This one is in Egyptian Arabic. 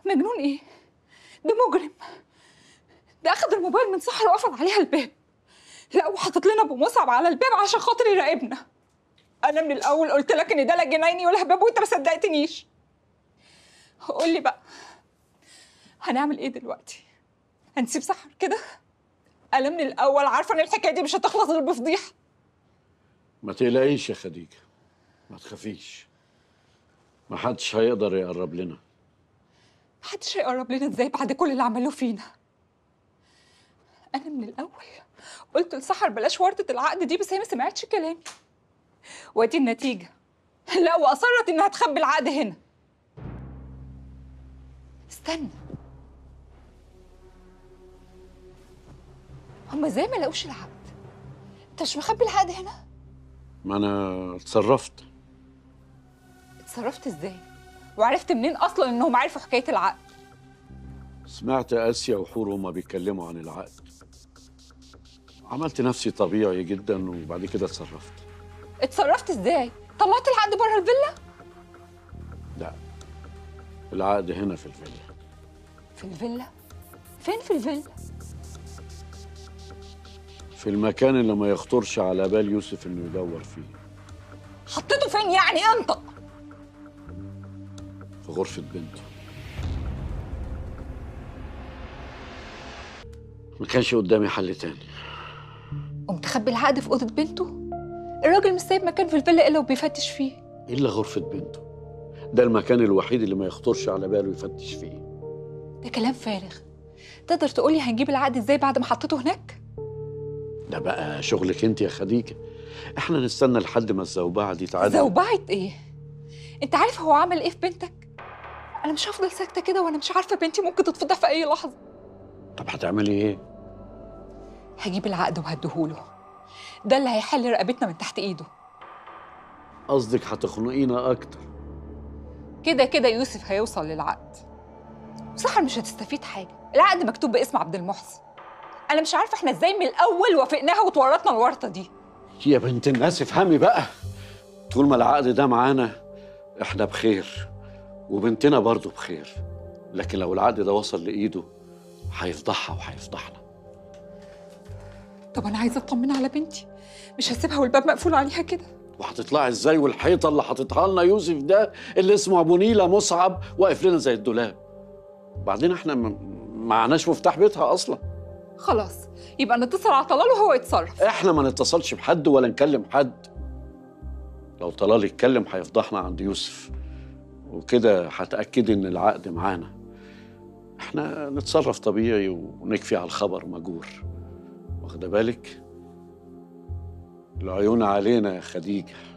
مجنون ايه ده مجرم ده اخد الموبايل من سحر وقفل عليها الباب لا وحاطط لنا ابو مصعب على الباب عشان خاطر يراقبنا انا من الاول قلت لك ان ده لا جنايني ولا هباب وانت ما صدقتنيش قول لي بقى هنعمل ايه دلوقتي هنسيب سحر كده انا من الاول عارفه ان الحكايه دي مش هتخلص غير بفضيحه ما تقلقيش يا خديجة ما تخافيش ما حدش هيقدر يقرب لنا محدش هيقرب لنا ازاي بعد كل اللي عملوه فينا انا من الاول قلت لسحر بلاش ورطه العقد دي بس هي ما سمعتش كلامي وادي النتيجه لا واصرت انها تخبي العقد هنا استنى هما ازاي ما لقوش العقد انت مش مخبي العقد هنا ما انا اتصرفت اتصرفت ازاي وعرفت منين اصلا انهم عرفوا حكايه العقد سمعت اسيا وحور هما بيتكلموا عن العقد عملت نفسي طبيعي جدا وبعد كده اتصرفت اتصرفت ازاي طلعت العقد بره الفيلا لا العقد هنا في الفيلا في الفيلا فين في الفيلا في المكان اللي ما يخطرش على بال يوسف انه يدور فيه حطيته فين يعني انطق في غرفة بنته ما كانش قدامي حل تاني قمت خبي العقد في اوضه بنته الراجل مش سايب مكان في الفيلا الا وبيفتش فيه إلا غرفة بنته ده المكان الوحيد اللي ما يخطرش على باله يفتش فيه ده كلام فارغ تقدر تقولي هنجيب العقد ازاي بعد ما حطيته هناك ده بقى شغلك انت يا خديجة احنا نستنى لحد ما الزوبعة دي تعدي زوبعة ايه انت عارف هو عمل ايه في بنتك انا مش هفضل ساكته كده وانا مش عارفه بنتي ممكن تتفضح في اي لحظه طب هتعملي ايه؟ هجيب العقد وهديهوله ده اللي هيحل رقبتنا من تحت ايده قصدك هتخنقينا أكتر كده كده يوسف هيوصل للعقد سحر مش هتستفيد حاجه العقد مكتوب باسم عبد المحسن انا مش عارفه احنا ازاي من الاول وافقناها وتورطنا الورطه دي يا بنت الناس افهمي بقى طول ما العقد ده معانا احنا بخير وبنتنا برضه بخير لكن لو العقد ده وصل لإيده هيفضحها وهيفضحنا طب انا عايزه اطمن على بنتي مش هسيبها والباب مقفول عليها كده وهتطلعي ازاي والحيطه اللي حاططها لنا يوسف ده اللي اسمه ابو نيله مصعب واقف لنا زي الدولاب وبعدين احنا م- معناش مفتاح بيتها اصلا خلاص يبقى نتصل على طلال وهو يتصرف احنا ما نتصلش بحد ولا نكلم حد لو طلال يتكلم هيفضحنا عند يوسف وكده هتاكدي ان العقد معانا احنا نتصرف طبيعي ونكفي على الخبر مجور واخده بالك العيون علينا يا خديجه